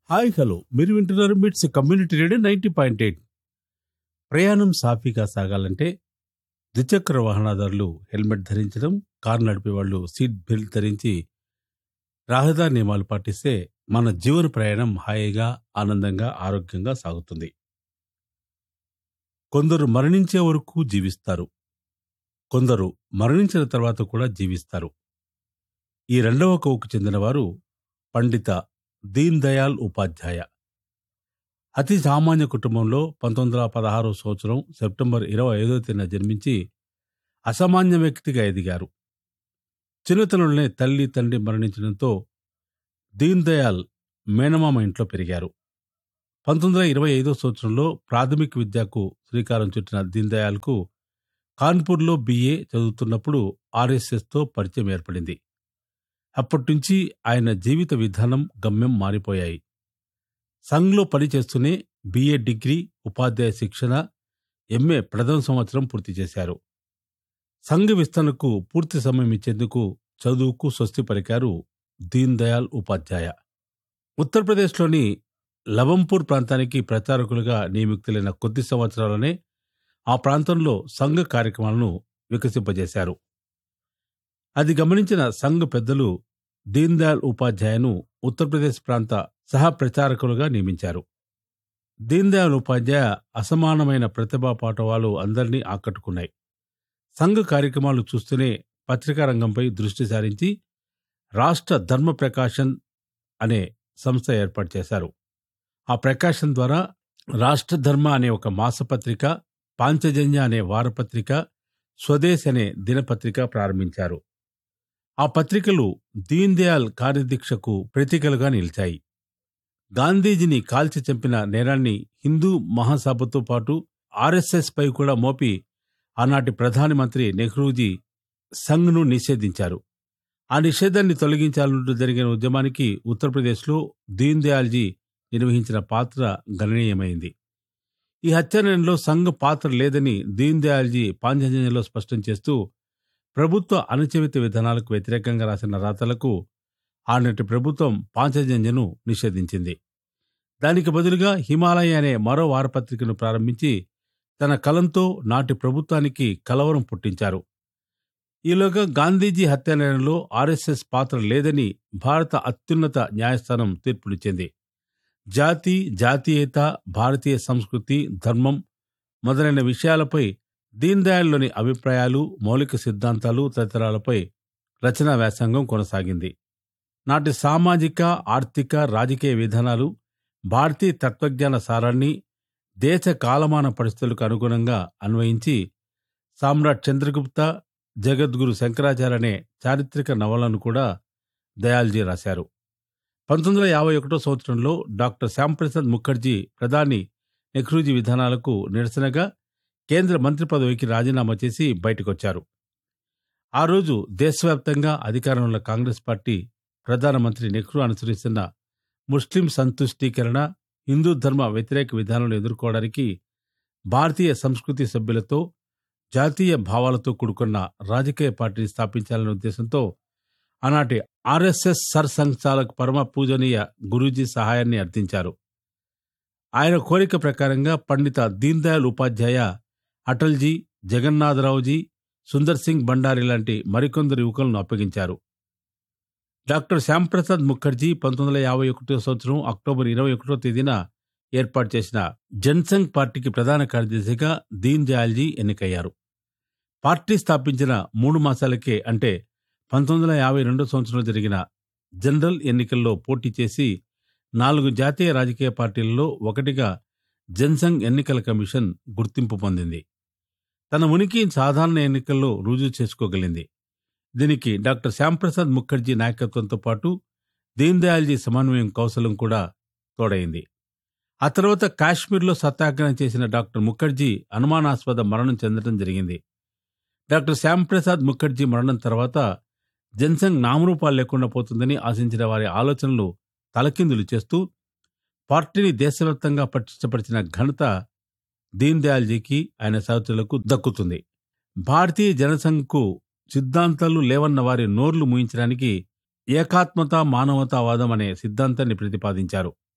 hi hello మీరు వింటున్నారు MITS community radio ninety point eight ప్రయాణం సాఫీగా సాగాలంటే ద్విచక్ర వాహనదారులు హెల్మెట్ ధరించడం కారు నడిపే వాళ్ళు సీట్ బెల్ట్ ధరించి రహదారి నియమాలు పాటిస్తే మన జీవన ప్రయాణం హాయిగా ఆనందంగా ఆరోగ్యంగా సాగుతుంది కొందరు మరణించే వరకు జీవిస్తారు కొందరు మరణించిన తర్వాత కూడా జీవిస్తారు ఈ రెండవ కోవుకు చెందినవారు పండిత దీన్ దయాల్ ఉపాధ్యాయ అతి సామాన్య కుటుంబంలో పంతొమ్మిది వందల పదహారో సంవత్సరం సెప్టెంబర్ ఇరవై ఐదో తేదీన జన్మించి అసామాన్య వ్యక్తిగా ఎదిగారు చిన్నతనంలోనే తల్లి తండ్రి మరణించడంతో దీన్ దయాల్ మేనమామ ఇంట్లో పెరిగారు పంతొమ్మిది వందల ఇరవై ఐదో సంవత్సరంలో ప్రాథమిక విద్యకు శ్రీకారం చుట్టిన దీన్ దయాల్కు కాన్పూర్లో బిఏ చదువుతున్నప్పుడు ఆర్ఎస్ఎస్తో పరిచయం ఏర్పడింది అప్పటినుంచి ఆయన జీవిత విధానం గమ్యం మారిపోయాయి సంఘ్లో పనిచేస్తూనే బిఏ డిగ్రీ ఉపాధ్యాయ శిక్షణ ఎంఏ ప్రథమ సంవత్సరం పూర్తి చేశారు సంఘ విస్తరణకు పూర్తి సమయం ఇచ్చేందుకు చదువుకు స్వస్తి పలికారు దీన్ దయాల్ ఉపాధ్యాయ ఉత్తరప్రదేశ్లోని లవంపూర్ ప్రాంతానికి ప్రచారకులుగా నియమితులైన కొద్ది సంవత్సరాలనే ఆ ప్రాంతంలో సంఘ కార్యక్రమాలను వికసింపజేశారు అది గమనించిన సంఘ పెద్దలు దీన్ దయాల్ ఉపాధ్యాయను ఉత్తరప్రదేశ్ ప్రాంత సహ ప్రచారకులుగా నియమించారు దీన్ దయాల్ ఉపాధ్యాయ అసమానమైన ప్రతిభా పాఠవాలు అందరినీ ఆకట్టుకున్నాయి సంఘ కార్యక్రమాలు చూస్తూనే పత్రికా రంగంపై దృష్టి సారించి రాష్ట్ర ధర్మ ప్రకాశన్ అనే సంస్థ ఏర్పాటు చేశారు ఆ ప్రకాశన్ ద్వారా రాష్ట్ర ధర్మ అనే ఒక మాసపత్రిక పాంచజన్య అనే వారపత్రిక స్వదేశ్ అనే దినపత్రిక ప్రారంభించారు ఆ పత్రికలు దీన్ దయాల్ కార్యదీక్షకు ప్రతీకలుగా నిలిచాయి గాంధీజీని కాల్చి చంపిన నేరాన్ని హిందూ మహాసభతో పాటు ఆర్ఎస్ఎస్ పై కూడా మోపి ఆనాటి ప్రధాని మంత్రి నెహ్రూజీ సంఘ్ను నిషేధించారు ఆ నిషేధాన్ని తొలగించాలంటూ జరిగిన ఉద్యమానికి ఉత్తరప్రదేశ్లో దీన్ దయాల్జీ నిర్వహించిన పాత్ర గణనీయమైంది ఈ హత్యానంలో సంఘ పాత్ర లేదని దీన్ దయాల్జీ పాంచజన్యలో స్పష్టం చేస్తూ ప్రభుత్వ అణచివేత విధానాలకు వ్యతిరేకంగా రాసిన రాతలకు ఆనాటి ప్రభుత్వం పాంచజన్యను నిషేధించింది దానికి బదులుగా హిమాలయ అనే మరో వారపత్రికను ప్రారంభించి తన కలంతో నాటి ప్రభుత్వానికి కలవరం పుట్టించారు ఈలోగా గాంధీజీ హత్యానేరంలో ఆర్ఎస్ఎస్ పాత్ర లేదని భారత అత్యున్నత న్యాయస్థానం తీర్పునిచ్చింది జాతి జాతీయత భారతీయ సంస్కృతి ధర్మం మొదలైన విషయాలపై దీన్ దయాల్లోని అభిప్రాయాలు మౌలిక సిద్ధాంతాలు తదితరాలపై రచనా వ్యాసంగం కొనసాగింది నాటి సామాజిక ఆర్థిక రాజకీయ విధానాలు భారతీయ తత్వజ్ఞాన సారాన్ని దేశ కాలమాన పరిస్థితులకు అనుగుణంగా అన్వయించి సామ్రాట్ చంద్రగుప్త జగద్గురు శంకరాచార్య అనే చారిత్రక నవలను కూడా దయాల్జీ రాశారు పంతొమ్మిది వందల యాభై ఒకటో సంవత్సరంలో డాక్టర్ శ్యాంప్రసాద్ ముఖర్జీ ప్రధాని నెహ్రూజీ విధానాలకు నిరసనగా కేంద్ర మంత్రి పదవికి రాజీనామా చేసి బయటకొచ్చారు ఆ రోజు దేశవ్యాప్తంగా అధికారంలో కాంగ్రెస్ పార్టీ ప్రధానమంత్రి నెహ్రూ అనుసరిస్తున్న ముస్లిం సంతుష్టీకరణ హిందూ ధర్మ వ్యతిరేక విధానాలను ఎదుర్కోవడానికి భారతీయ సంస్కృతి సభ్యులతో జాతీయ భావాలతో కూడుకున్న రాజకీయ పార్టీని స్థాపించాలనే ఉద్దేశంతో ఆనాటి ఆర్ఎస్ఎస్ సర్ సంస్థాలకు పరమ పూజనీయ గురూజీ సహాయాన్ని అర్థించారు ఆయన కోరిక ప్రకారంగా పండిత దీన్ దయాల్ ఉపాధ్యాయ అటల్జీ జగన్నాథరావుజీ సుందర్ సింగ్ బండారి లాంటి మరికొందరు యువకులను అప్పగించారు డాక్టర్ శ్యాంప్రసాద్ ముఖర్జీ పంతొమ్మిది వందల యాభై ఒకటో సంవత్సరం అక్టోబర్ ఇరవై ఒకటో తేదీన ఏర్పాటు చేసిన జనసంఘ్ పార్టీకి ప్రధాన కార్యదర్శిగా దీన్ దయాల్జీ ఎన్నికయ్యారు పార్టీ స్థాపించిన మూడు మాసాలకే అంటే పంతొమ్మిది వందల యాభై రెండో సంవత్సరంలో జరిగిన జనరల్ ఎన్నికల్లో పోటీ చేసి నాలుగు జాతీయ రాజకీయ పార్టీలలో ఒకటిగా జనసంఘ్ ఎన్నికల కమిషన్ గుర్తింపు పొందింది తన ఉనికి సాధారణ ఎన్నికల్లో రుజువు చేసుకోగలిగింది దీనికి డాక్టర్ శ్యాంప్రసాద్ ముఖర్జీ నాయకత్వంతో పాటు దీన్ దయాల్జీ సమన్వయం కౌశలం కూడా తోడైంది ఆ తర్వాత కాశ్మీర్లో సత్యాగ్రహం చేసిన డాక్టర్ ముఖర్జీ అనుమానాస్పద మరణం చెందడం జరిగింది డాక్టర్ శ్యాంప్రసాద్ ముఖర్జీ మరణం తర్వాత జనసంఘ్ నామరూపాలు లేకుండా పోతుందని ఆశించిన వారి ఆలోచనలు తలకిందులు చేస్తూ పార్టీని దేశవ్యాప్తంగా పటిష్టపరిచిన ఘనత దీన్ దయాల్జీకి ఆయన సహచరులకు దక్కుతుంది భారతీయ జనసంఘ్కు సిద్ధాంతాలు లేవన్న వారి నోర్లు మూయించడానికి ఏకాత్మత మానవతావాదం అనే సిద్ధాంతాన్ని ప్రతిపాదించారు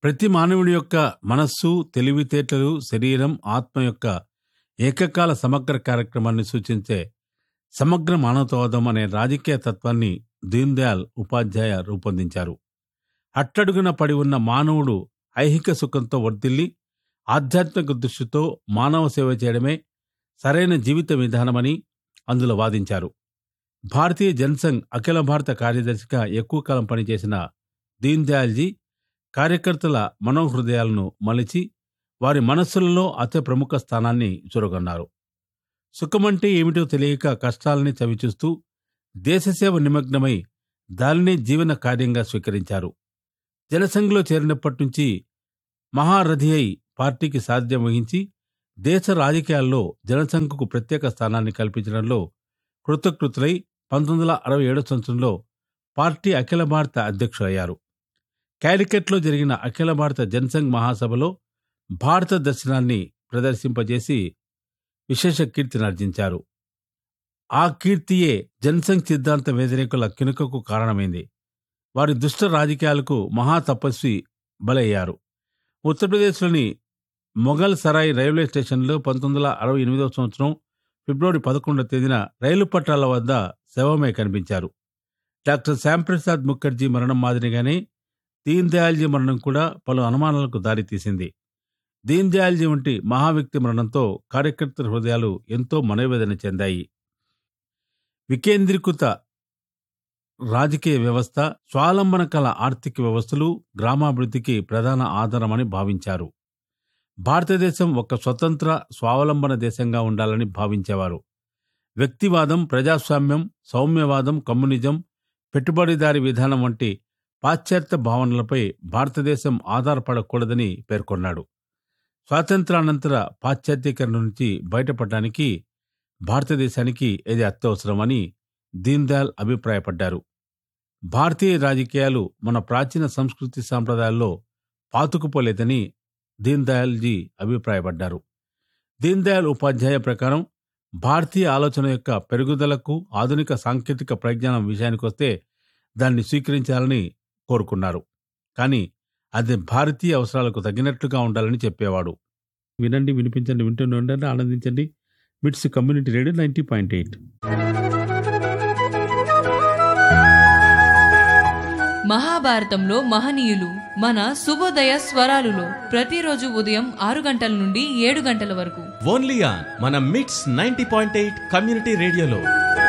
ప్రతి మానవుడి యొక్క మనస్సు తెలివితేటలు శరీరం ఆత్మ యొక్క ఏకకాల సమగ్ర కార్యక్రమాన్ని సూచించే సమగ్ర మానవతావాదం అనే రాజకీయ తత్వాన్ని దీన్ దయాళ్ ఉపాధ్యాయ రూపొందించారు అట్టడుగున పడి ఉన్న మానవుడు ఐహిక సుఖంతో వర్ధిల్లి ఆధ్యాత్మిక దృష్టితో మానవ సేవ చేయడమే సరైన జీవిత విధానమని అందులో వాదించారు భారతీయ జనసంఘ్ అఖిల భారత కార్యదర్శిగా ఎక్కువ కాలం పనిచేసిన దీన్ దయాల్జీ కార్యకర్తల మనోహృదయాలను మలిచి వారి మనస్సులలో అతి ప్రముఖ స్థానాన్ని చురగొన్నారు సుఖమంటే ఏమిటో తెలియక కష్టాలని చవిచూస్తూ దేశసేవ నిమగ్నమై దానినే జీవన కార్యంగా స్వీకరించారు జనసంఘ్లో చేరినప్పటి నుంచి మహారథి అయి పార్టీకి సాధ్యం వహించి దేశ రాజకీయాల్లో జనసంఘకు ప్రత్యేక స్థానాన్ని కల్పించడంలో కృతకృతులై పంతొమ్మిది వందల అరవై ఏడో సంవత్సరంలో పార్టీ అఖిల భారత అధ్యక్షులయ్యారు క్యాలికట్లో జరిగిన అఖిల భారత జనసంఘ్ మహాసభలో భారత దర్శనాన్ని ప్రదర్శింపజేసి విశేష కీర్తినార్జించారు ఆ కీర్తియే జనసంఘ్ సిద్ధాంత వ్యతిరేకుల కినుకకు కారణమైంది వారి దుష్ట రాజకీయాలకు మహా తపస్వి బలయ్యారు ఉత్తరప్రదేశ్లోని మొఘల్ సరాయ్ రైల్వే స్టేషన్లో పంతొమ్మిది వందల అరవై ఎనిమిదవ సంవత్సరం ఫిబ్రవరి పదకొండవ తేదీన రైలు పట్టాల వద్ద శవమై కనిపించారు డాక్టర్ శ్యాంప్రసాద్ ముఖర్జీ మరణం మాదిరిగానే దీన్ దయాల్జీ మరణం కూడా పలు అనుమానాలకు దారితీసింది దీన్ దయాల్జీ వంటి మహా వ్యక్తి మరణంతో కార్యకర్తల హృదయాలు ఎంతో మనోవేదన చెందాయి వికేంద్రీకృత రాజకీయ వ్యవస్థ స్వాలంబన కల ఆర్థిక వ్యవస్థలు గ్రామాభివృద్ధికి ప్రధాన ఆధారమని భావించారు భారతదేశం ఒక స్వతంత్ర స్వావలంబన దేశంగా ఉండాలని భావించేవారు వ్యక్తివాదం ప్రజాస్వామ్యం సౌమ్యవాదం కమ్యూనిజం పెట్టుబడిదారి విధానం వంటి పాశ్చాత్య భావనలపై భారతదేశం ఆధారపడకూడదని పేర్కొన్నాడు స్వాతంత్రానంతర పాశ్చాత్యీకరణ నుంచి బయటపడడానికి భారతదేశానికి ఇది అత్యవసరమని దీన్ దయాళ్ అభిప్రాయపడ్డారు భారతీయ రాజకీయాలు మన ప్రాచీన సంస్కృతి సాంప్రదాయాల్లో పాతుకుపోలేదని దీన్ దయాల్జీ అభిప్రాయపడ్డారు దీన్ దయాళ్ ఉపాధ్యాయ ప్రకారం భారతీయ ఆలోచన యొక్క పెరుగుదలకు ఆధునిక సాంకేతిక పరిజ్ఞానం విషయానికొస్తే దాన్ని స్వీకరించాలని కోరుకున్నారు కానీ అది భారతీయ అవసరాలకు తగినట్లుగా ఉండాలని చెప్పేవాడు వినండి వినిపించండి వింటూనే ఉండండి ఆనందించండి MITS community radio ninety point eight మహాభారతంలో మహనీయులు మన శుభోదయ స్వరాలులో ప్రతిరోజు ఉదయం ఆరు గంటల నుండి ఏడు గంటల వరకు ఓన్లీ ఆన్ మన మిట్స్ నైన్టీ పాయింట్ ఎయిట్ కమ్యూనిటీ రేడియోలో